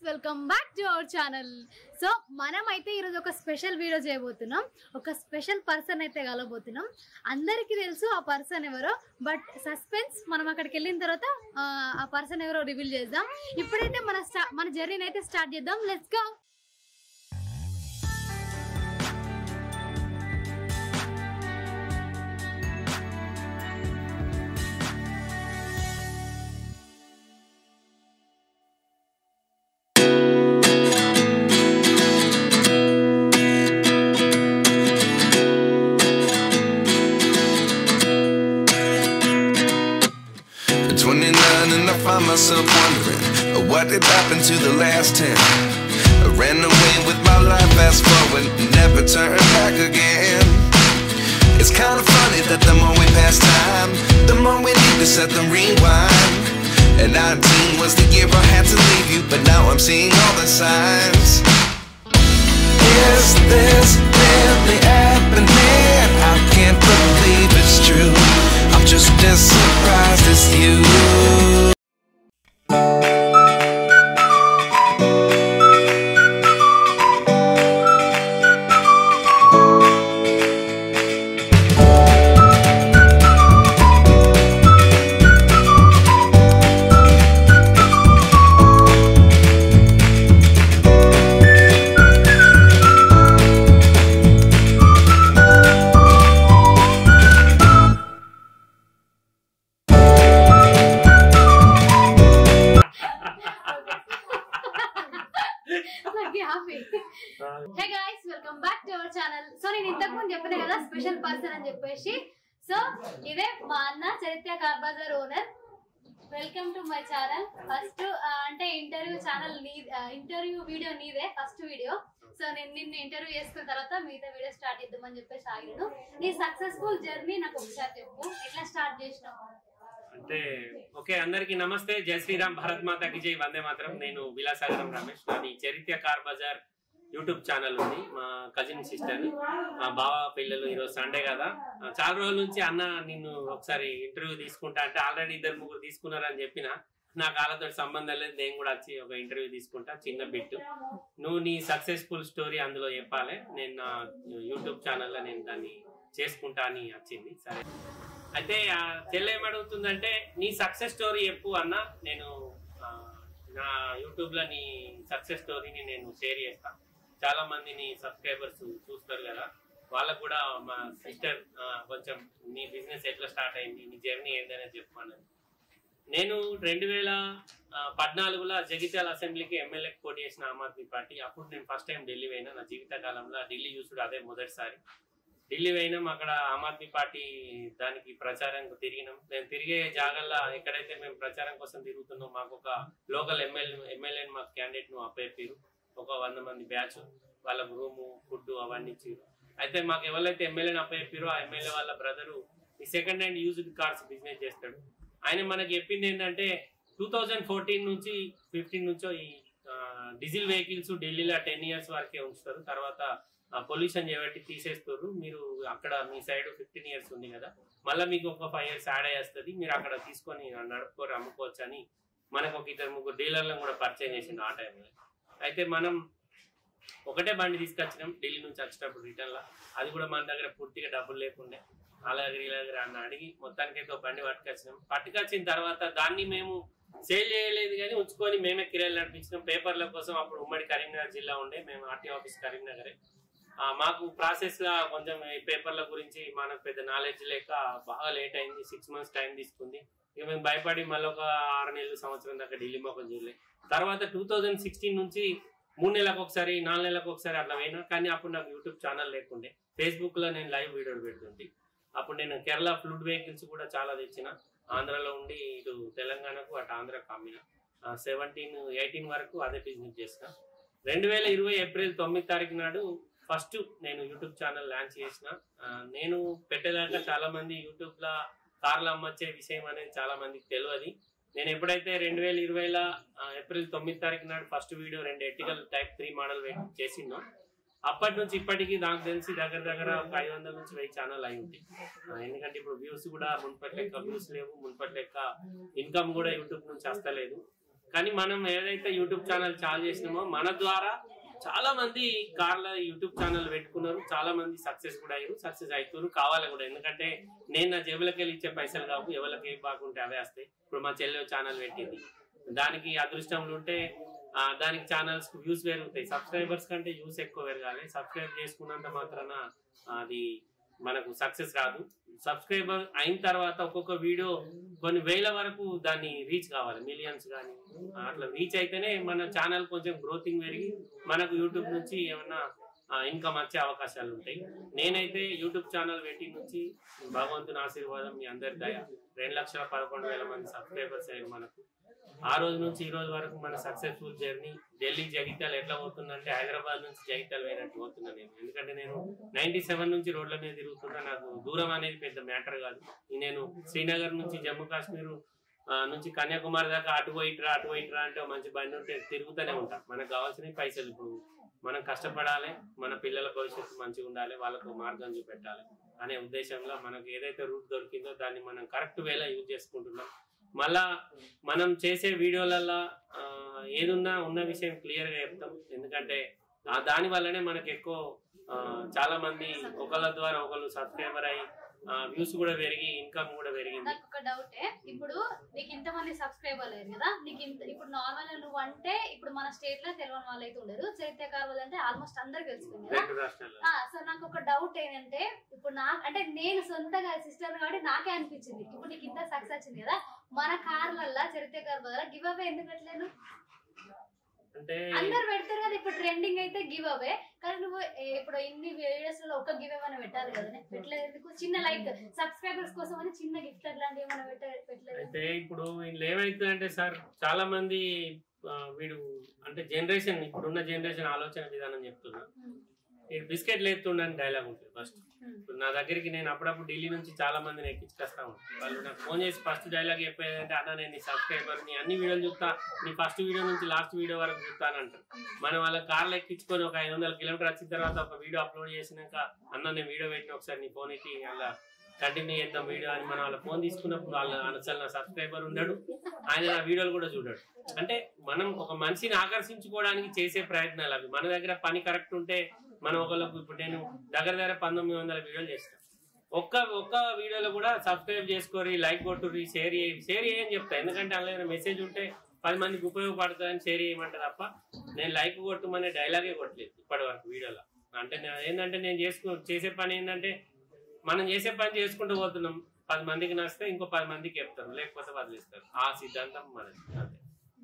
Welcome back to our channel so మనం అయితే ఈరోజు ఒక స్పెషల్ వీడియో చేయబోతున్నాం ఒక స్పెషల్ పర్సన్ అయితే కలబోతున్నాం అందరికీ తెలుసు ఆ పర్సన్ ఎవరో బట్ సస్పెన్స్ మనం అక్కడికి వెళ్ళిన తర్వాత ఆ, ఆ పర్సన్ ఎవరో రివీల్ చేద్దాం ఇప్పుడైతే మన స్టా మన జర్నీని అయితే స్టార్ట్ చేద్దాం let's go At 29 and I find myself wondering uh, what did happen to the last 10. I ran away with my life, fast forward, never turn back again. It's kind of funny that the more we pass time, the more we need to set the rewind. And 19 was the year I had to leave you, but now I'm seeing all the signs. Is this really happening? I can't believe it's true. I'm just as surprised as you. Hey guys welcome back to our channel so నేను ఇంతకు ముందు చెప్పిన కదా special person అని చెప్పేసి so ఇదే మా అన్న Charitra car bazaar owner welcome to my channel first అంటే ఇంటర్వ్యూ ఛానల్ నీ ఇంటర్వ్యూ వీడియో నీదే ఫస్ట్ వీడియో సో నేను నిన్ను ఇంటర్వ్యూ చేసుకున్న తర్వాత మిగతా వీడియో స్టార్ట్ చేద్దామని చెప్పేసి ఆగినాను నీ సక్సెస్ఫుల్ జర్నీ నాకు ఒకసారి చెప్పు ఎట్లా స్టార్ట్ చేసినావు అంటే ఓకే అందరికి నమస్తే జై శ్రీరామ్ భారత్ మాతాకి జై వందే మాత్రం నేను విలాసాగరం రమేష్ నాది చరిత్ర కార్ బజార్ యూట్యూబ్ ఛానల్ ఉంది మా కజిన్ సిస్టర్ మా బావ పిల్లలు ఈరోజు సండే కదా ఆ, చాలా రోజుల నుంచి అన్న నిన్ను ఒకసారి ఇంటర్వ్యూ తీసుకుంటా అంటే ఆల్రెడీ ఇద్దరు ముగ్గురు తీసుకున్నారని చెప్పిన నాకు వాళ్ళతో సంబంధం లేదు నేను కూడా వచ్చి ఒక ఇంటర్వ్యూ తీసుకుంటా చిన్న బిట్ నువ్వు నీ సక్సెస్ఫుల్ స్టోరీ అందులో చెప్పాలి నేను నా యూట్యూబ్ ఛానల్లో నేను దాన్ని చేసుకుంటా అని వచ్చింది సరే అయితే ఆ చెల్లె ఏమడుగుతుందంటే నీ సక్సెస్ స్టోరీ చెప్పు అన్న నేను ఆ, నా యూట్యూబ్ లో నీ సక్సెస్ స్టోరీని నేను షేర్ చేస్తాను చాలా మంది నీ సబ్స్క్రైబర్స్ చూస్తారు కదా వాళ్ళకు కూడా మా సిస్టర్ కొంచెం నీ బిజినెస్ ఎట్లా స్టార్ట్ అయింది నీ జర్నీ ఏందనేది చెప్పమన్నది నేను రెండు వేల ఆ, పద్నాలుగులో జగిత్యాల అసెంబ్లీకి ఎమ్మెల్యేకి పోటీ చేసిన ఆమ్ ఆద్మీ పార్టీ అప్పుడు నేను ఫస్ట్ టైం ఢిల్లీ పోయినా నా జీవిత కాలంలో ఢిల్లీ చూసుడు అదే మొదటిసారి ఢిల్లీ పోయినాం అక్కడ ఆమ్ ఆద్మీ పార్టీ దానికి ప్రచారం తిరిగినాం మేము తిరిగే జాగల్లో ఎక్కడైతే మేము ప్రచారం కోసం తిరుగుతున్నాం మాకు ఒక లోకల్ ఎమ్మెల్యే ఎమ్మెల్యేని మాకు క్యాండిడేట్ ను అప్పయ్యారు ఒక వంద మంది బ్యాచ్ వాళ్ళకు రూము ఫుడ్ అవన్నీ ఇచ్చారు అయితే మాకు ఎవరైతే ఎమ్మెల్యేని అప్పయ్యారో ఆ ఎమ్మెల్యే వాళ్ళ బ్రదరు ఈ second hand used cars business చేస్తాడు ఆయన మనకి చెప్పింది ఏంటంటే టూ థౌజండ్ ఫోర్టీన్ నుంచి ఫిఫ్టీన్ నుంచో ఈ డీజిల్ వెహికల్స్ ఢిల్లీలో టెన్ ఇయర్స్ వరకే ఉంచుతారు తర్వాత పొల్యూషన్ చేయబట్టి తీసేస్తారు మీరు అక్కడ మీ సైడ్ ఫిఫ్టీన్ ఇయర్స్ ఉంది కదా మళ్ళీ మీకు ఒక ఫైవ్ ఇయర్స్ యాడ్ అయ్యేస్తుంది మీరు అక్కడ తీసుకొని నడుపుకోరు అమ్ముకోవచ్చు అని మనకు ఒక ఇద్దరు ముగ్గురు డీలర్లను కూడా పరిచయం చేసిండు ఆ టైంలో అయితే మనం ఒకటే బండి తీసుకొచ్చినాం ఢిల్లీ నుంచి వచ్చేటప్పుడు రిటర్న్ లో అది కూడా మన దగ్గర పూర్తిగా డబ్బులు లేకుండే అలాగే ఇలాగే అన్న అడిగి మొత్తానికి అయితే ఒక బండి పట్టుకొచ్చినాం పట్టుకొచ్చిన తర్వాత దాన్ని మేము సేల్ చేయలేదు కానీ ఉంచుకొని మేమే కిరాయిలు నడిపించినాం పేపర్ల కోసం అప్పుడు ఉమ్మడి కరీంనగర్ జిల్లా ఉండే మేము ఆర్టీ ఆఫీస్ కరీంనగరే ఆ, మాకు ప్రాసెస్ గా కొంచెం ఈ పేపర్ల గురించి మనకు పెద్ద నాలెడ్జ్ లేక బాగా లేట్ అయింది సిక్స్ మంత్స్ టైం తీసుకుంది ఇక మేము భయపడి మళ్ళీ ఒక ఆరు నెలలు సంవత్సరం దాకా ఢిల్లీ మొక్కలు చూడలే తర్వాత టూ థౌజండ్ సిక్స్టీన్ నుంచి మూడు నెలలకు ఒకసారి నాలుగు నెలలకు ఒకసారి అట్లా పోయినా కానీ అప్పుడు నాకు యూట్యూబ్ ఛానల్ లేకుండే ఫేస్బుక్ లో నేను లైవ్ వీడియోలు పెడుతుంటే అప్పుడు నేను కేరళ ఫ్లూడ్ వెహికల్స్ కూడా చాలా తెచ్చిన ఆంధ్రాలో ఉండి ఇటు తెలంగాణకు అటు ఆంధ్రాకు అమ్మిన సెవెంటీన్ ఎయిటీన్ వరకు అదే బిజినెస్ చేసిన రెండు వేల ఇరవై ఏప్రిల్ తొమ్మిది తారీఖు నాడు ఫస్ట్ నేను యూట్యూబ్ ఛానల్ లాంచ్ చేసిన ఆ, నేను పెట్టేదాకా చాలా మంది యూట్యూబ్ లో కార్లు అమ్మచ్చే విషయం అనేది చాలా మందికి తెలియదు నేను ఎప్పుడైతే రెండు వేల ఇరవైలో ఏప్రిల్ తొమ్మిది తారీఖు నాడు ఫస్ట్ వీడియో రెండు ఎటికల్ టైప్ త్రీ మోడల్ చేసిందో అప్పటి నుంచి ఇప్పటికి నాకు తెలిసి దగ్గర దగ్గర ఒక ఐదు వందల నుంచి వెయ్యి ఛానల్ అయి ఉంటాయి ఆ, ఎందుకంటే ఇప్పుడు వ్యూస్ కూడా మున్పటి లెక్క వ్యూస్ లేవు మున్పటి లెక్క ఇన్కమ్ కూడా యూట్యూబ్ నుంచి వస్తలేదు కానీ మనం ఏదైతే యూట్యూబ్ ఛానల్ చాలు చేసినామో మన ద్వారా చాలా మంది కార్ల యూట్యూబ్ ఛానల్ పెట్టుకున్నారు చాలా మంది సక్సెస్ కూడా అయ్యారు సక్సెస్ అవుతారు కావాలి కూడా ఎందుకంటే నేను నా జేబులకి వెళ్ళి ఇచ్చే పైసలు కావు ఎవరికి ఏం బాగుంటే అవే వస్తాయి ఇప్పుడు మా చెల్లె ఛానల్ పెట్టింది దానికి అదృష్టంలో ఉంటే ఆ, దానికి ఛానల్స్ వ్యూస్ పెరుగుతాయి సబ్స్క్రైబర్స్ కంటే వ్యూస్ ఎక్కువ పెరగాలి సబ్స్క్రైబ్ చేసుకున్నంత మాత్రాన అది మనకు సక్సెస్ రాదు సబ్స్క్రైబర్ అయిన తర్వాత ఒక్కొక్క వీడియో కొన్ని వేల వరకు దాన్ని రీచ్ కావాలి మిలియన్స్ కానీ అట్లా రీచ్ అయితేనే మన ఛానల్ కొంచెం గ్రోతింగ్ పెరిగి మనకు యూట్యూబ్ నుంచి ఏమన్నా ఇన్కమ్ వచ్చే అవకాశాలు ఉంటాయి నేనైతే యూట్యూబ్ ఛానల్ పెట్టి నుంచి భగవంతుని ఆశీర్వాదం మీ అందరి దయ రెండు లక్షల పదకొండు వేల మంది సబ్స్క్రైబర్స్ అయ్యారు మనకు ఆ రోజు నుంచి ఈ రోజు వరకు మన సక్సెస్ఫుల్ జర్నీ ఢిల్లీ జగిత్యాల ఎట్లా పోతుందంటే హైదరాబాద్ నుంచి జగిత్యాల పోయినట్టు పోతున్నా నేను ఎందుకంటే నేను నైన్టీ సెవెన్ నుంచి రోడ్ల మీద తిరుగుతున్నా నాకు దూరం అనేది పెద్ద మ్యాటర్ కాదు నేను శ్రీనగర్ నుంచి జమ్మూ కాశ్మీర్ ఆ, నుంచి కన్యాకుమారి దాకా అటు పోయిట్రా అటు పోయిట్రా అంటే ఓ మంచి బండి ఉంటే తిరుగుతూనే ఉంటా మనకు కావాల్సిన పైసలు ఇప్పుడు మనం కష్టపడాలి మన పిల్లల భవిష్యత్తు మంచిగా ఉండాలి వాళ్ళకు మార్గం చూపెట్టాలి అనే ఉద్దేశంలో మనకు ఏదైతే రూట్ దొరికిందో దాన్ని మనం కరెక్ట్ వేలా యూజ్ చేసుకుంటున్నాం మళ్ళా మనం చేసే వీడియోలల్లో ఆ, ఏదున్నా ఉన్న విషయం క్లియర్ గా చెప్తాం ఎందుకంటే ఆ దాని వల్లనే మనకు ఎక్కువ ఆ, చాలా మంది ఒకళ్ళ ద్వారా ఒకళ్ళు సబ్స్క్రైబర్ అయ్యి వ్యూస్ కూడా పెరిగి ఇన్కమ్ కూడా పెరిగింది నాకు ఒక డౌటే ఇప్పుడు నీకు ఇంత మంది సబ్స్క్రైబర్ లేరు కదా నీకు ఇంత ఇప్పుడు నార్మల్ నువ్వు అంటే ఇప్పుడు మన స్టేట్ లో తెలియని వాళ్ళు అయితే ఉండరు చైత్య కార్వల్ అంటే ఆల్మోస్ట్ అందరికి తెలిసిపోయింది కదా రెండు రాష్ట్రాల్లో ఆ, సో నాకు ఒక డౌట్ ఏంటంటే ఇప్పుడు నాకు అంటే నేను సొంతగా సిస్టర్ కాబట్టి నాకే అనిపించింది ఇప్పుడు నీకు ఇంత సక్సెస్ వచ్చింది కదా మన కార్లల్లా చరిత్ర కార్ బదులు గివ్ అవే ఎందుకు పెట్టలేను అంటే అందరు పెడతారు కదా ఇప్పుడు ట్రెండింగ్ అయితే గివ్ అవే కానీ నువ్వు ఏ, ఇప్పుడు ఇన్ని వీడియోస్ లో ఒక గివ్ అవే పెట్టాలి కదా పెట్టలేదు ఎందుకు చిన్న లైక్ సబ్స్క్రైబర్స్ కోసం అని చిన్న గిఫ్ట్ అట్లాంటివి ఏమైనా పెట్ట పెట్టలేదు అయితే ఇప్పుడు వీళ్ళు ఏమైతుందంటే సార్ చాలా మంది ఆ, వీడు అంటే జనరేషన్ ఇప్పుడున్న జనరేషన్ ఆలోచన విధానం చెప్తున్నా ఈ బిస్కెట్లు ఎత్తుండని డైలాగ్ ఉంటుంది ఫస్ట్ ఇప్పుడు నా దగ్గరికి నేను అప్పుడప్పుడు ఢిల్లీ నుంచి చాలా మందిని ఎక్కించుకొస్తా ఉంటాను వాళ్ళు నాకు ఫోన్ చేసి ఫస్ట్ డైలాగ్ చెప్పేదంటే అన్న నేను నీ సబ్స్క్రైబర్ నీ అన్ని వీడియోలు చూస్తా నీ ఫస్ట్ వీడియో నుంచి లాస్ట్ వీడియో వరకు చూస్తానంటారు మనం వాళ్ళ కార్లో ఎక్కించుకొని ఒక ఐదు వందల కిలోమీటర్ వచ్చిన తర్వాత ఒక వీడియో అప్లోడ్ చేసినాక అన్న నేను వీడియో పెట్టిన ఒకసారి నీ ఫోన్ ఎత్తి అలా కంటిన్యూ చేద్దాం వీడియో అని మనం వాళ్ళ ఫోన్ తీసుకున్నప్పుడు వాళ్ళ అసలు నా సబ్స్క్రైబర్ ఉండడు ఆయన నా వీడియోలు కూడా చూడడు అంటే మనం ఒక మనిషిని ఆకర్షించుకోవడానికి చేసే ప్రయత్నాలు అవి మన దగ్గర పని కరెక్ట్ ఉంటే మనం ఒకళ్ళకు ఇప్పుడు నేను దగ్గర దగ్గర పంతొమ్మిది వందల వీడియోలు చేస్తాను ఒక్క ఒక్క వీడియోలో కూడా సబ్స్క్రైబ్ చేసుకోరి లైక్ కొట్టుర్రి షేర్ చేయి షేర్ చేయని చెప్తా ఎందుకంటే అందులో మెసేజ్ ఉంటే పది మందికి ఉపయోగపడుతుందని షేర్ చేయమంటే తప్ప నేను లైక్ కొట్టమనే డైలాగే కొట్టలేదు ఇప్పటి వరకు వీడియోలో అంటే నేను ఏంటంటే నేను చేసుకో చేసే పని ఏంటంటే మనం చేసే పని చేసుకుంటూ పోతున్నాం పది మందికి నచ్చితే ఇంకో పది మందికి చెప్తారు లేకపోతే వదిలేస్తారు ఆ సిద్ధాంతం మనది అంతే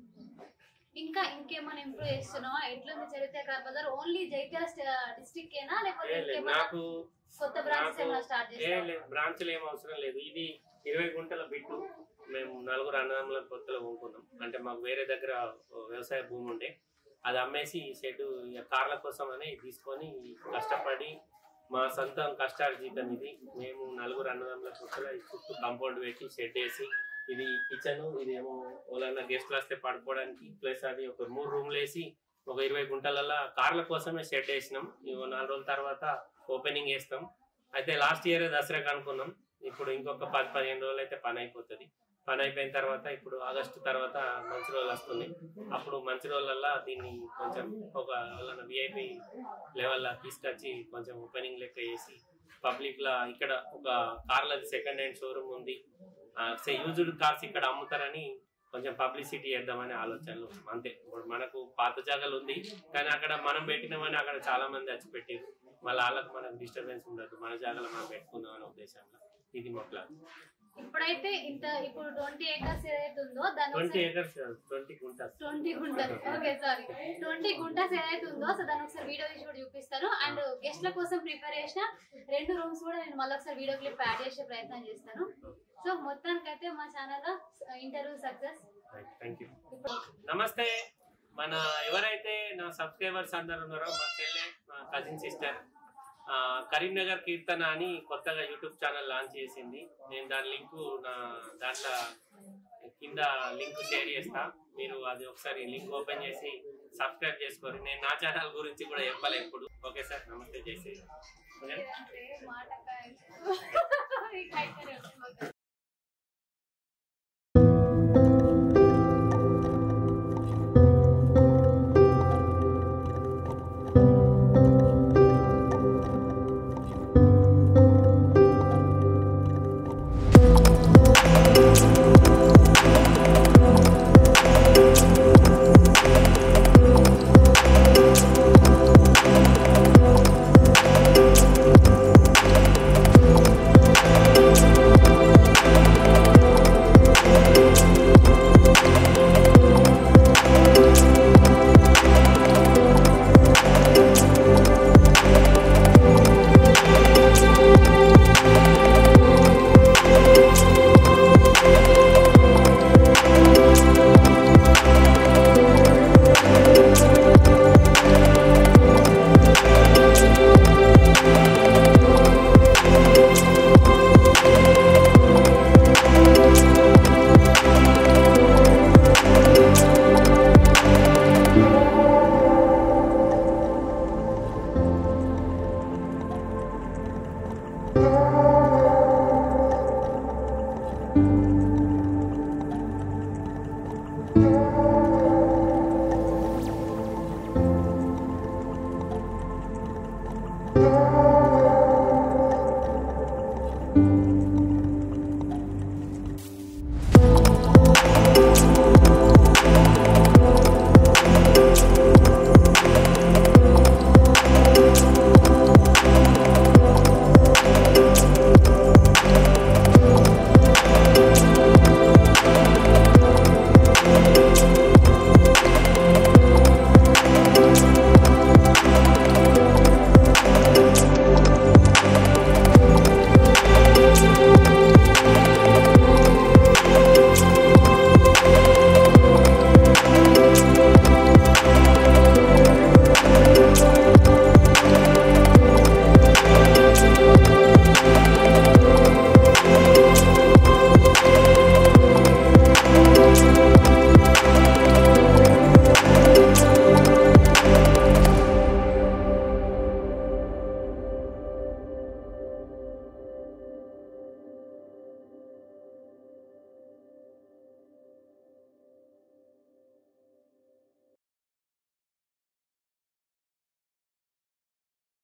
ఇంకా ఇంకేమైనా ఇంప్రూవ్ చేస్తున్నావా ఎట్లుంది చరిత్ర కార్ బజార్ ఓన్లీ జైత్యాల డిస్ట్రిక్ట్ ఏనా లేకపోతే ఏ లేదు ఇంకేమైనా నాకు కొత్త బ్రాంచెస్ ఏమైనా స్టార్ట్ ఏ చేస్తావా లేదు బ్రాంచ్లు ఏం అవసరం లేదు ఇది ఇరవై గుంటల బిట్టు మేము నలుగురు అన్నదమ్ముల కొత్తలో కొనుక్కున్నాం అంటే మాకు వేరే దగ్గర వ్యవసాయ భూమి ఉండే అది అమ్మేసి ఈ షెడ్ ఇక కార్ల కోసం అని తీసుకొని కష్టపడి మా సొంతం కష్టార్జితం ఇది మేము నలుగురు అన్నదమ్ముల కొత్తలో ఈ చుట్టూ కాంపౌండ్ పెట్టి షెడ్ వేసి ఇది కిచెన్ ఇదేమో వాళ్ళన్న గెస్ట్లు వస్తే పడుకోవడానికి ప్లస్ అది ఒక మూడు రూమ్లు వేసి ఒక ఇరవై గుంటలల్లో కార్ల కోసమే షెడ్ వేసినాం ఇగో నాలుగు రోజుల తర్వాత ఓపెనింగ్ చేస్తాం అయితే లాస్ట్ ఇయర్ దసరాకి అనుకున్నాం ఇప్పుడు ఇంకొక పది పదిహేను రోజులు అయితే పని అయిపోతుంది పని అయిపోయిన తర్వాత ఇప్పుడు ఆగస్టు తర్వాత మంచి రోజులు వస్తుంది అప్పుడు మంచి రోజులల్లా దీన్ని కొంచెం ఒక విఐపి లెవెల్లో తీసుకొచ్చి కొంచెం ఓపెనింగ్ లెక్క చేసి పబ్లిక్ లా ఇక్కడ ఒక కార్లది సెకండ్ హ్యాండ్ షోరూమ్ ఉంది యూజ్డ్ కార్స్ ఇక్కడ అమ్ముతారని కొంచెం పబ్లిసిటీ చేద్దామనే ఆలోచనలు అంతే ఇప్పుడు మనకు పాత జాగాలు ఉంది కానీ అక్కడ మనం పెట్టినామని అక్కడ చాలా మంది వచ్చి పెట్టారు మళ్ళీ వాళ్ళకి మనకు డిస్టర్బెన్స్ ఉండదు మన జాగాలో మనం పెట్టుకుందాం అనే ఉద్దేశంలో ఇది మా ప్లాన్ ఇప్పుడైతే ఇంత ఇప్పుడు ట్వంటీ ఏకర్స్ ఏదైతే ఉందో దాని ట్వంటీ ఏకర్స్ ట్వంటీ గుంటాస్ ట్వంటీ గుంటలు ఓకే సారీ ట్వంటీ గుంటస్ ఏదైతే ఉందో సో దాని ఒకసారి వీడియో తీసి కూడా చూపిస్తాను అండ్ గెస్ట్ల కోసం ప్రిపేర్ చేసిన రెండు రూమ్స్ కూడా నేను మళ్ళీ ఒకసారి వీడియో క్లిప్ యాడ్ చేసే ప్రయత్నం చేస్తాను సో మొత్తానికైతే మా channel interview success thank you నమస్తే మన ఎవరైతే నా సబ్స్క్రైబర్స్ అందరు ఉన్నారో మా చెల్లె మా కజిన్ సిస్టర్ కరీంనగర్ కీర్తన అని కొత్తగా యూట్యూబ్ ఛానల్ లాంచ్ చేసింది నేను దాని లింక్ నా దాంట్లో కింద లింక్ షేర్ చేస్తా మీరు అది ఒకసారి లింక్ ఓపెన్ చేసి సబ్స్క్రైబ్ చేసుకోరు నేను నా ఛానల్ గురించి కూడా చెప్పలే ఇప్పుడు ఓకే సార్ నమస్తే జై శ్రీరామ్ ఓకే మాట